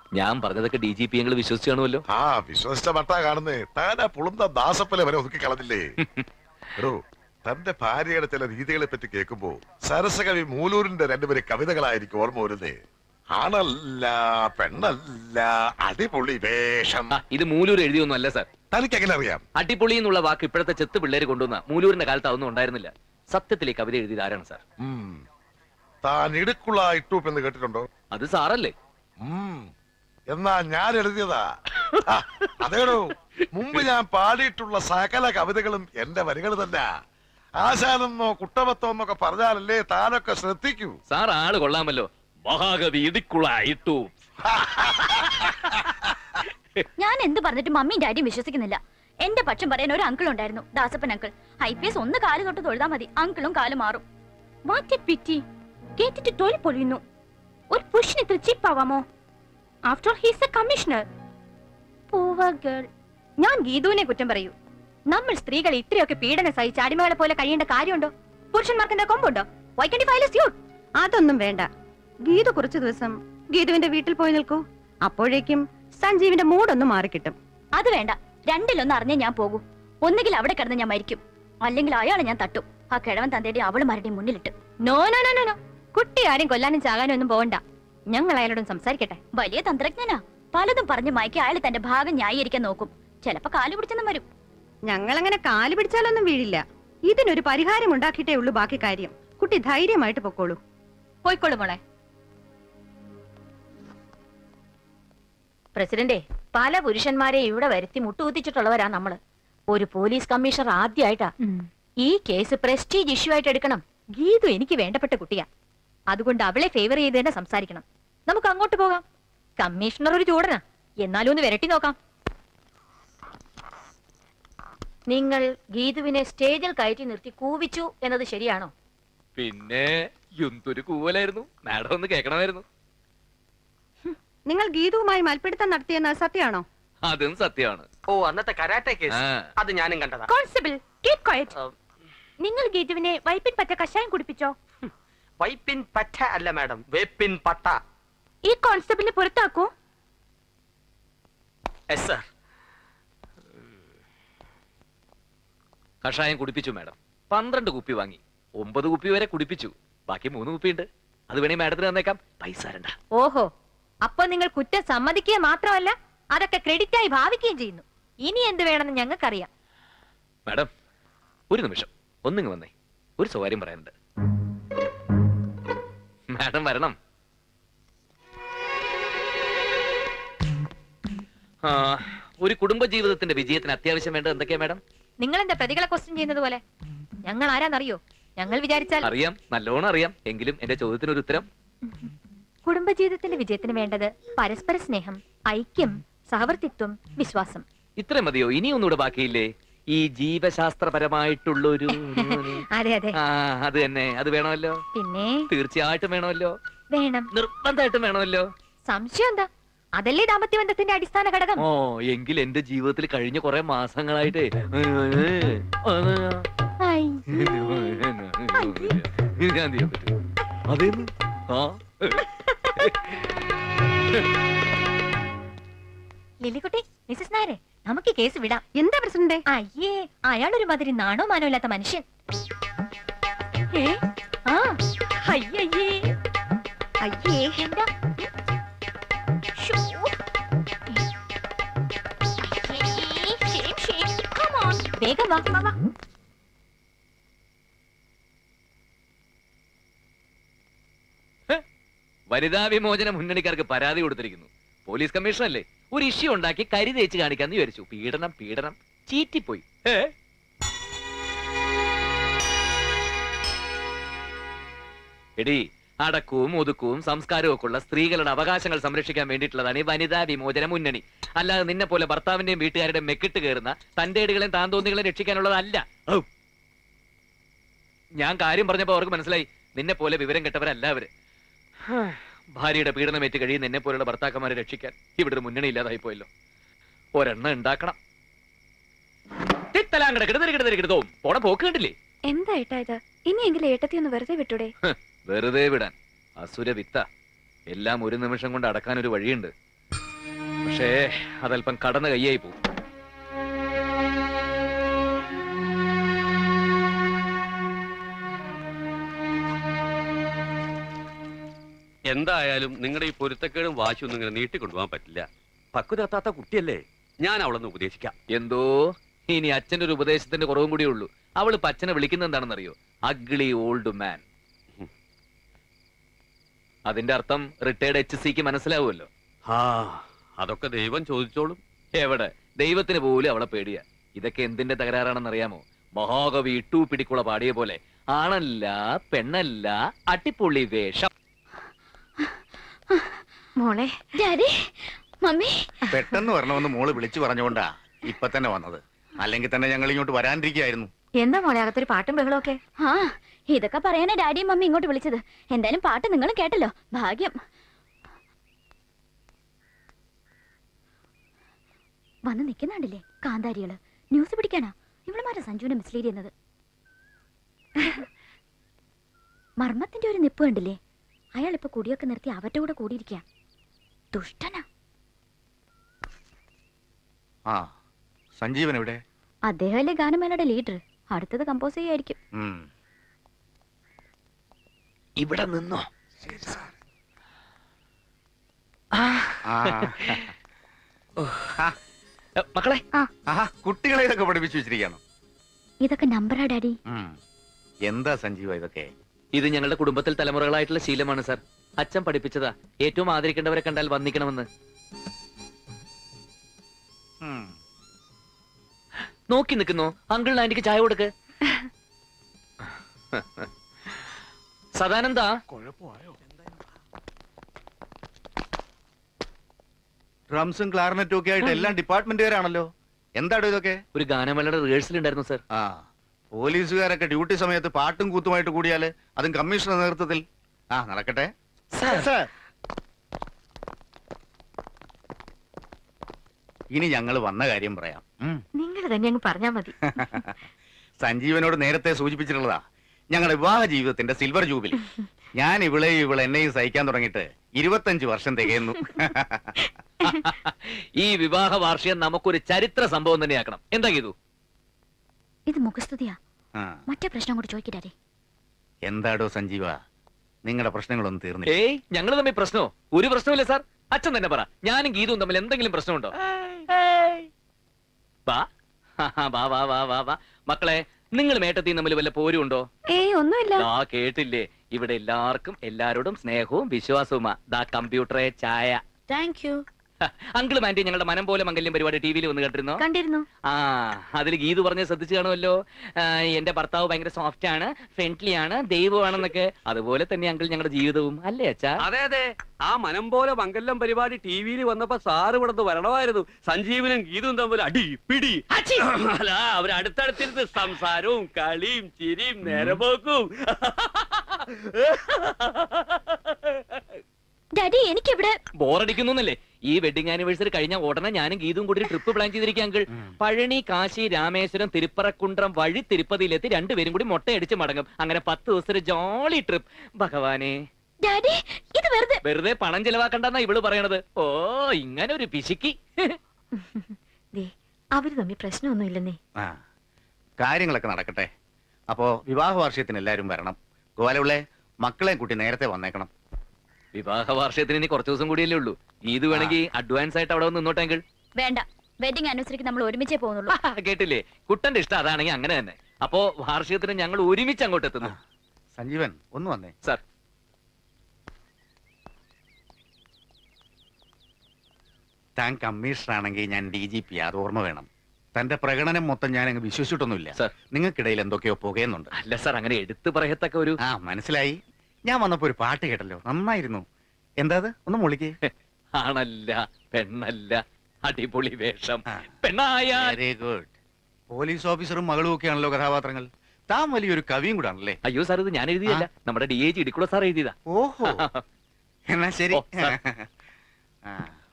ഞാൻ പറഞ്ഞതൊക്കെ D G P ഞങ്ങൾ വിശ്വസിച്ചു കാണുമല്ലോ ആ വിശ്വസിച്ച മട്ടാ കാണുന്നേ താൻ ആ പുളുന്ന ദാസപ്പലെ വരെ ഒതുക്കി കളഞ്ഞില്ലേ എടോ തന്റെ ഭാര്യയുടെ ചില രീതികളെ പറ്റി കേൾക്കുമ്പോ സരസകവി മൂലൂരിന്റെ രണ്ടുപേരെ കവിതകളായിരിക്കും ഓർമ്മ വരുന്നേ ആണല്ല പെണ്ണല്ല അടിപൊളി വേഷം ആ, ഇത് മൂലൂർ എഴുതിയൊന്നും അല്ല സാർ തനിക്ക് എങ്ങനെ അറിയാം അടിപൊളി എന്നുള്ള വാക്ക് ഇപ്പോഴത്തെ ചെത്ത് പിള്ളേര് കൊണ്ടുവന്ന മൂലൂരിന്റെ കാലത്ത് അതൊന്നും ഉണ്ടായിരുന്നില്ല സത്യത്തിൽ ഈ കവിത എഴുതിയത് ആരാണ് സാർ ഉം. താൻ ഇടുക്കുള്ള ഇട്ടൂപ്പ് എന്ന് കേട്ടിട്ടുണ്ടോ അത് സാറല്ലേ ഉം. എന്നാ ഞാൻ എഴുതിയതാ ആ, അതേടോ മുമ്പ് ഞാൻ പാടിയിട്ടുള്ള സകല കവിതകളും എന്റെ വരികൾ തന്നെ ആശാനെന്നോ കുട്ടവത്തോ എന്നൊക്കെ പറഞ്ഞാലല്ലേ താനൊക്കെ ശ്രദ്ധിക്കൂ സാർ ആള് കൊള്ളാമല്ലോ മഹാകവി ഇടിക്കുള ഇട്ടു ഞാൻ എന്ത് പറഞ്ഞിട്ട് മമ്മിയും ഡാഡിയും വിശ്വസിക്കുന്നില്ല എന്റെ പക്ഷം പറയാൻ ഒരു അങ്കിൾ ഉണ്ടായിരുന്നു Dasappan uncle I P S ഒന്ന് കാല് തൊട്ട് തൊഴുതാ മതി അങ്കിളും കാല് മാറും വാറ്റ് പിറ്റി കേട്ടിട്ട് തൊഴിൽ പൊളിയുന്നു ഒരു പുരുഷന് ഇത്ര ചീപ്പാവാമോ after he's a commissioner girl ഞാൻ ഗീതുവിനെ കുറ്റം പറയൂ നമ്മൾ സ്ത്രീകൾ ഇത്രയൊക്കെ പീഡനം സഹിച്ച് അടിമകളെ പോലെ കഴിയേണ്ട കാര്യമുണ്ടോ പുരുഷന്മാർക്ക് എന്താ കൊമ്പുണ്ടോ വൈ കണ്ടി ഫയൽ സ്യൂട്ട് അതൊന്നും വേണ്ട ഗീതു കുറച്ചു ദിവസം ഗീതുവിന്റെ വീട്ടിൽ പോയി നിൽക്കൂ അപ്പോഴേക്കും സഞ്ജീവിന്റെ മൂടൊന്ന് മാറിക്കിട്ടും അത് വേണ്ട രണ്ടിലൊന്ന് അറിഞ്ഞേ ഞാൻ പോകൂ ഒന്നുകിൽ അവിടെ കിടന്ന് ഞാൻ മരിക്കും അല്ലെങ്കിൽ അയാളെ ഞാൻ തട്ടും ആ കിഴവൻ തന്തയുടെ അവളുമാരുടെയും മുന്നിലിട്ട് no no no no no കുട്ടി ആരും കൊല്ലാനും ചാകാനും ഒന്നും പോകണ്ട ഞങ്ങൾ അയാളോടും സംസാരിക്കട്ടെ വലിയ തന്ത്രജ്ഞനാ പലതും പറഞ്ഞു മയക്കി അയാൾ തന്റെ ഭാഗം ന്യായീകരിക്കാൻ നോക്കും ചിലപ്പോ കാല് പിടിച്ചെന്നും വരും ഞങ്ങൾ അങ്ങനെ കാല് പിടിച്ചാലൊന്നും വീഴില്ല ഇതിനൊരു പരിഹാരം ഉണ്ടാക്കിയിട്ടേ ഉള്ളൂ ബാക്കി കാര്യം കുട്ടി ധൈര്യമായിട്ട് പൊക്കോളൂ പോയിക്കോളൂ മോളെ പ്രസിഡന്റെ പല പുരുഷന്മാരെ ഇവിടെ വരുത്തി മുട്ടുകുത്തിച്ചിട്ടുള്ളവരാ നമ്മള് ഒരു പോലീസ് കമ്മീഷണർ ആദ്യമായിട്ടാ ഈ കേസ് പ്രസ്റ്റീജ് ഇഷ്യൂ ആയിട്ട് എടുക്കണം ഗീതു എനിക്ക് വേണ്ടപ്പെട്ട കുട്ടിയാ അതുകൊണ്ട് അവളെ ഫേവർ ചെയ്ത് തന്നെ സംസാരിക്കണം നമുക്ക് അങ്ങോട്ട് പോകാം കമ്മീഷണർ ഒരു ചൂടനാ എന്നാലും ഒന്ന് വിരട്ടി നോക്കാം നിങ്ങൾ ഗീതുവിനെ സ്റ്റേജിൽ കയറ്റി നിർത്തി കൂവിച്ചു എന്നത് ശരിയാണോ പിന്നെ എന്തൊരു കൂവലായിരുന്നു മാഡം ഒന്ന് കേൾക്കണമായിരുന്നു നിങ്ങൾ ഗീതുവുമായി മൽപ്പിടുത്തം നടത്തിയെന്ന് സത്യമാണോ അതും സത്യമാണ് ഓ അന്നത്തെ കരാട്ടെ കേസ് ആ. അത് ഞാനും കണ്ടതാ കോൺസ്റ്റബിൾ കീപ് ക്വയറ്റ് നിങ്ങൾ ഗീതുവിനെ വൈപ്പിൻ പറ്റ കഷായം കുടിപ്പിച്ചോ വൈപ്പിൻ പറ്റ അല്ല മാഡം വേപ്പിൻ പട്ട ഈ കോൺസ്റ്റബിളിനെ പുറത്താക്കൂ എസ് സർ കഷായം കുടിപ്പിച്ചു മാഡം പന്ത്രണ്ട് കുപ്പി വാങ്ങി ഒമ്പത് കുപ്പി വരെ കുടിപ്പിച്ചു ബാക്കി മൂന്ന് കുപ്പിയുണ്ട് അത് വേണേ മാഡത്തിന് തന്നേക്കാം പൈസ തരണ്ട ഓഹോ അപ്പൊ നിങ്ങൾ കുറ്റം സമ്മതിക്കുക മാത്രമല്ല അതൊക്കെ ക്രെഡിറ്റ് ആയി ഭാവിക്കുകയും ചെയ്യുന്നു ഇനി എന്ത് വേണമെന്ന് ഞങ്ങൾക്കറിയാം മാഡം ഒരു നിമിഷം ഒന്നിങ്ങ് വന്നേ ഒരു സ്വകാര്യം പറയാനുണ്ട് മാഡം വരണം ആ, ഒരു കുടുംബ ജീവിതത്തിന്റെ വിജയത്തിന് അത്യാവശ്യം വേണ്ടത് എന്തൊക്കെയാ മാഡം നിങ്ങൾ എന്താ പ്രതികളെ ക്വസ്റ്റ്യൻ ചെയ്യുന്നത് പോലെ ഞങ്ങൾ ആരാന്നറിയോ ഞങ്ങൾ വിചാരിച്ചാൽ അറിയാം നല്ലോണം അറിയാം എങ്കിലും എന്റെ ചോദ്യത്തിന് ഒരു ഉത്തരം കുടുംബജീവിതത്തിന്റെ വിജയത്തിന് വേണ്ടത് പരസ്പര സ്നേഹം ഐക്യം സഹവർത്തിത്വം വിശ്വാസം ഇത്രയും മതിയോ ഇനി ഒന്നുകൂടെ ബാക്കിയില്ലേ ഈ ജീവശാസ്ത്രപരമായിട്ടുള്ള ഒരു അതെ അതെ ആ അത് തന്നെ അത് വേണമല്ലോ പിന്നെ തീർച്ചയായിട്ടും വേണമല്ലോ വേണം നിർബന്ധമായിട്ടും വേണമല്ലോ സംശയം എന്താ അതല്ലേ ദാമ്പത്യ ബന്ധത്തിന്റെ അടിസ്ഥാന ഘടകം ഓ എങ്കിൽ എന്റെ ജീവിതത്തിൽ കഴിഞ്ഞ കുറെ മാസങ്ങളായിട്ടേ ഐ, ഞാൻ ചെയ്യാൻ പറ്റും അതേന്ന് ആ ലില്ലിക്കുട്ടി മിസ്സസ് നായരെ നമുക്ക് ഈ കേസ് വിടാം എന്താ പ്രസിഡന്റെ അയ്യേ അയാളൊരു മാതിരി നാണോ മാനോ ഇല്ലാത്ത മനുഷ്യൻ ഏ ആ അയ്യയ്യേ അയ്യേ എന്താ ശ്ശോ. അയ്യേ, shame, shame. Come on. വേഗം വാ വാ, വാ വനിതാ വിമോചന മുന്നണിക്കാർക്ക് പരാതി കൊടുത്തിരിക്കുന്നു പോലീസ് കമ്മീഷണർ അല്ലേ ഒരു ഇഷ്യൂ ഉണ്ടാക്കി കരി തേച്ച് കാണിക്കാന്ന് വിചാരിച്ചു പീഡനം പീഡനം ചീറ്റിപ്പോയി ഏ? എടി അടക്കവും ഒതുക്കവും സംസ്കാരവും ഒക്കെ ഉള്ള സ്ത്രീകളുടെ അവകാശങ്ങൾ സംരക്ഷിക്കാൻ വേണ്ടിയിട്ടുള്ളതാണ് ഈ വനിതാ വിമോചന മുന്നണി അല്ലാതെ നിന്നെ പോലെ ഭർത്താവിന്റെയും വീട്ടുകാരുടെയും മെക്കിട്ട് കയറുന്ന തന്റെ ഇടുകളെയും താന്തോന്നികളെയും രക്ഷിക്കാനുള്ളതല്ല ഔ. ഞാൻ കാര്യം പറഞ്ഞപ്പോ അവർക്ക് മനസ്സിലായി നിന്നെ പോലെ വിവരം കെട്ടവരല്ല അവര് ഹാ, ഭാര്യയുടെ പീഡനമേറ്റ് കഴിയുന്ന എന്നെ പോലുള്ള ഭർത്താക്കന്മാരെ രക്ഷിക്കാൻ ഇവിടെ ഒരു മുന്നണി ഇല്ലാതായി പോയല്ലോ ഒരെണ്ണം ഉണ്ടാക്കണം തിത്തലാങ്കട കിടന്നരി കിടന്നരി കിടതവും പോണ പോക്ക് കണ്ടില്ലേ എന്താ ഏട്ടാ ഇത് ഇനിയെങ്കിലും ഏട്ടത്തി ഒന്ന് വെറുതെ വിട്ടൂടെ വെറുതെ വിടാൻ അസുര വിത്ത എല്ലാം ഒരു നിമിഷം കൊണ്ട് അടക്കാൻ ഒരു വഴിയുണ്ട് പക്ഷേ അതല്പം കടന്ന കയ്യായി പോകും എന്തായാലും നിങ്ങളുടെ ഈ പൊരുത്തക്കേടും വാശിയൊന്നും ഇങ്ങനെ നീട്ടിക്കൊണ്ടുപോകാൻ പറ്റില്ല പക്വതെത്താത്ത കുട്ടിയല്ലേ ഞാൻ അവളൊന്ന് ഉപദേശിക്കാം എന്തോ ഇനി അച്ഛന്റെ ഒരു ഉപദേശത്തിന്റെ കുറവും കൂടിയേ ഉള്ളൂ അവള് പച്ചനെ വിളിക്കുന്ന എന്താണെന്നറിയോ അഗ്ലി ഓൾഡ് മാൻ അതിന്റെ അർത്ഥം റിട്ടയർഡ് എച്ച് സിക്ക് മനസ്സിലാവുമല്ലോ ആ അതൊക്കെ ദൈവം ചോദിച്ചോളും എവിടെ ദൈവത്തിന് പോലും അവളെ പേടിയാ ഇതൊക്കെ എന്തിന്റെ തകരാറാണെന്ന് അറിയാമോ മഹാകവി ഇട്ടു പിടിക്കുള പാടിയ പോലെ ആണല്ല പെണ്ണല്ല അട്ടിപ്പൊള്ളി വേഷം മോളെ ഡാഡി മമ്മി പെട്ടെന്ന് വരണമെന്ന് മോള് വിളിച്ചു പറഞ്ഞുകൊണ്ടാ ഇപ്പൊ തന്നെ വന്നത് അല്ലെങ്കിൽ തന്നെ ഞങ്ങൾ ഇങ്ങോട്ട് വരാണ്ടിരിക്കുകയായിരുന്നു എന്താ മോളെ അകത്തൊരു പാട്ടും ബഹളമൊക്കെ ആ ഇതൊക്കെ പറയാനാ ഡാഡിയും മമ്മി ഇങ്ങോട്ട് വിളിച്ചത് എന്തായാലും പാട്ട് നിങ്ങളും കേട്ടല്ലോ ഭാഗ്യം വന്ന് നിൽക്കുന്നുണ്ടല്ലേ കാന്താരികള് ന്യൂസ് പിടിക്കാനാ ഇവളുമാരെ സഞ്ജുവിനെ മിസ്ലീഡ് ചെയ്യുന്നത് മർമ്മത്തിന്റെ ഒരു നിപ്പ് കണ്ടില്ലേ അയാൾ ഇപ്പൊ കുടിയൊക്കെ നിർത്തി അവരുടെ കൂടെ കൂടിയിരിക്കുക ദുഷ്ടനാ ആ സഞ്ജീവൻ എവിടെ അദ്ദേഹമല്ലേ ഗാനമേളയുടെ ലീഡർ അടുത്തത് കമ്പോസ് ചെയ്യായിരിക്കും ഉം. ഇവിടെ നിന്നോ ആ. എ, മക്കളെ ആഹാ കുട്ടികളെ ഇതൊക്കെ പഠിപ്പിച്ചു വെച്ചിരിക്കുകയാണ് ഇതൊക്കെ നമ്പറാ ഡാഡി ഉം. എന്താ സഞ്ജീവ ഇതൊക്കെ ഇത് ഞങ്ങളുടെ കുടുംബത്തിൽ തലമുറകളായിട്ടുള്ള ശീലമാണ് സാർ അച്ഛൻ പഠിപ്പിച്ചതാ ഏറ്റവും ആദരിക്കേണ്ടവരെ കണ്ടാൽ വന്നിക്കണമെന്ന് ഉം. നോക്കി നിൽക്കുന്നു അങ്കിൾ ആന്റിക്ക് ചായ കൊടുക്ക് സദാനന്ദ ഡ്രംസും ക്ലാർനെറ്റും ഒക്കെ ആയിട്ട് എല്ലാം ഡിപ്പാർട്ട്മെന്റുകാരാണല്ലോ എന്താടോ ഇതൊക്കെ ഒരു ഗാനമേളയുടെ റിഹേഴ്സൽ ഉണ്ടായിരുന്നു സാർ ആ പോലീസുകാരൊക്കെ ഡ്യൂട്ടി സമയത്ത് പാട്ടും കൂത്തുമായിട്ട് കൂടിയാല് അതും കമ്മീഷണർ നേതൃത്വത്തിൽ ആ നടക്കട്ടെ ഇനി ഞങ്ങൾ വന്ന കാര്യം പറയാം ഉം. നിങ്ങൾ തന്നെ അങ്ങ് പറഞ്ഞാ മതി സഞ്ജീവനോട് നേരത്തെ സൂചിപ്പിച്ചിട്ടുള്ളതാ ഞങ്ങളുടെ വിവാഹ ജീവിതത്തിന്റെ സിൽവർ ജൂബിലി ഞാൻ ഇവളെയും ഇവളെ എന്നെയും സഹിക്കാൻ തുടങ്ങിയിട്ട് ഇരുപത്തഞ്ച് വർഷം തികയുന്നു ഈ വിവാഹ വാർഷികം നമുക്കൊരു ചരിത്ര സംഭവം തന്നെയാക്കണം എന്താ ചെയ്തു ഇത് മുഖസ്തുതിയാ ആ, മറ്റേ പ്രശ്നം കൂടി ചോദിക്കട്ടെ എന്താടോ സഞ്ജീവ നിങ്ങളുടെ പ്രശ്നങ്ങളൊന്നും തീർന്നില്ല ഏയ് ഞങ്ങൾ തമ്മിൽ പ്രശ്നമോ ഒരു പ്രശ്നമില്ല സാർ അച്ഛൻ തന്നെ പറ ഞാനും ഗീതവും തമ്മിൽ എന്തെങ്കിലും പ്രശ്നമുണ്ടോ വാ വാ വാ വാ വാ വാ മക്കളെ നിങ്ങൾ മേട്ടത്തിൽ തമ്മിൽ വല്ല പോരും ഉണ്ടോ ഏയ് ഒന്നുമില്ല ദാ കേട്ടില്ലേ ഇവിടെ എല്ലാവർക്കും എല്ലാരോടും സ്നേഹവും വിശ്വാസവുമാ ദാ കമ്പ്യൂട്ടറെ ചായ താങ്ക് യു അങ്കിളും ആന്റി ഞങ്ങളുടെ മനം പോലെ മംഗല്യം പരിപാടി ടി വിയിൽ വന്ന് കേട്ടിരുന്നോ കണ്ടിരുന്നു ആ അതിൽ ഗീതു പറഞ്ഞ് ശ്രദ്ധിച്ചു കാണുമല്ലോ ആ, എന്റെ ഭർത്താവ് ഭയങ്കര സോഫ്റ്റ് ആണ് ഫ്രണ്ട്ലി ആണ് ദൈവമാണെന്നൊക്കെ അതുപോലെ തന്നെ അങ്കിൾ ഞങ്ങളുടെ ജീവിതവും അല്ലേ അച്ഛാ അതെ അതെ ആ മനം പോലെ മംഗലം പരിപാടി ടി വിയിൽ വന്നപ്പോ സാറ് ഇവിടെ വരണമായിരുന്നു സഞ്ജീവനും ഗീതും തമ്മിൽ അടി പിടി അല്ല അവർ അടുത്തടുത്തിരുന്ന് സംസാരവും കളിയും ചിരിയും നേരപോക്കും ഡാഡി എനിക്കിവിടെ ബോറടിക്കുന്നല്ലേ ഈ വെഡിങ് ആനിവേഴ്സറി കഴിഞ്ഞ ഉടനെ ഞാനും ഗീതും കൂടി ട്രിപ്പ് പ്ലാൻ ചെയ്തിരിക്കുക അങ്കിൾ പഴനി കാശി രാമേശ്വരം തിരുപ്പറക്കുണ്ട്രം വഴി തിരുപ്പതിയിലെത്തി രണ്ടുപേരും കൂടി മുട്ടയടിച്ച് മടങ്ങും അങ്ങനെ പത്ത് ദിവസത്തെ ജോളി ട്രിപ്പ് ഭഗവാനെ ഡാഡി ഇത് വെറുതെ വെറുതെ പണം ചെലവാക്കണ്ടെന്നാ ഇവള് പറയണത് ഓ ഇങ്ങനെ ഒരു പിശുക്കി ദേ അവര് തമ്മിൽ പ്രശ്നമൊന്നുമില്ലെന്നേ ആ കാര്യങ്ങളൊക്കെ നടക്കട്ടെ അപ്പോ വിവാഹ വാർഷികത്തിന് എല്ലാവരും വരണം ഗോപാലപിള്ളെ മക്കളെയും കൂട്ടി നേരത്തെ വന്നേക്കണം വിവാഹ വാർഷികത്തിന് ഇനി കുറച്ച് ദിവസം കൂടിയല്ലേ ഉള്ളൂ ഗീതു വേണമെങ്കിൽ അഡ്വാൻസ് ആയിട്ട് അവിടെ വന്ന് നിന്നോട്ടെങ്കിൽ വേണ്ട വെഡിങ് ആനിവേഴ്സറിക്ക് നമ്മൾ ഒരുമിച്ചേ പോകുന്നുള്ളൂ കേട്ടില്ലേ കുട്ടന്റെ ഇഷ്ടം അതാണെങ്കിൽ അങ്ങനെ തന്നെ അപ്പോ വാർഷികത്തിന് ഞങ്ങൾ ഒരുമിച്ച് അങ്ങോട്ട് എത്തുന്നു സഞ്ജീവൻ ഒന്ന് വന്നേ സാർ താൻ കമ്മീഷണർ ആണെങ്കിൽ ഞാൻ ഡി ജി പി അത് ഓർമ്മ വേണം തന്റെ പ്രകടനം മൊത്തം ഞാൻ അങ്ങ് വിശ്വസിച്ചിട്ടൊന്നുമില്ല സാർ. നിങ്ങൾക്കിടയിൽ എന്തൊക്കെയോ പുകയുന്നുണ്ട് അല്ല സാർ അങ്ങനെ എടുത്തു പറയത്തക്ക ഒരു ആ മനസ്സിലായി ഞാൻ വന്നപ്പോ ഒരു പാട്ട് കേട്ടല്ലോ നന്നായിരുന്നു എന്താ അത് ഒന്ന് മുളിക്ക് ആണല്ല പെണ്ണല്ല അടിപൊളി വേഷം ആ. പെണ്ണായ വെരി ഗുഡ് പോലീസ് ഓഫീസറും മകളും ഒക്കെയാണല്ലോ കഥാപാത്രങ്ങൾ താൻ വലിയൊരു കവിയും കൂടാണല്ലേ അയ്യോ സാർ ഇത് ഞാൻ എഴുതിയല്ല നമ്മുടെ ഡി ഐ ജി ഇടിക്കൂടെ സാർ എഴുതിയതാ ഓഹോ എന്നാ ശരി ഓ, സാർ. ആ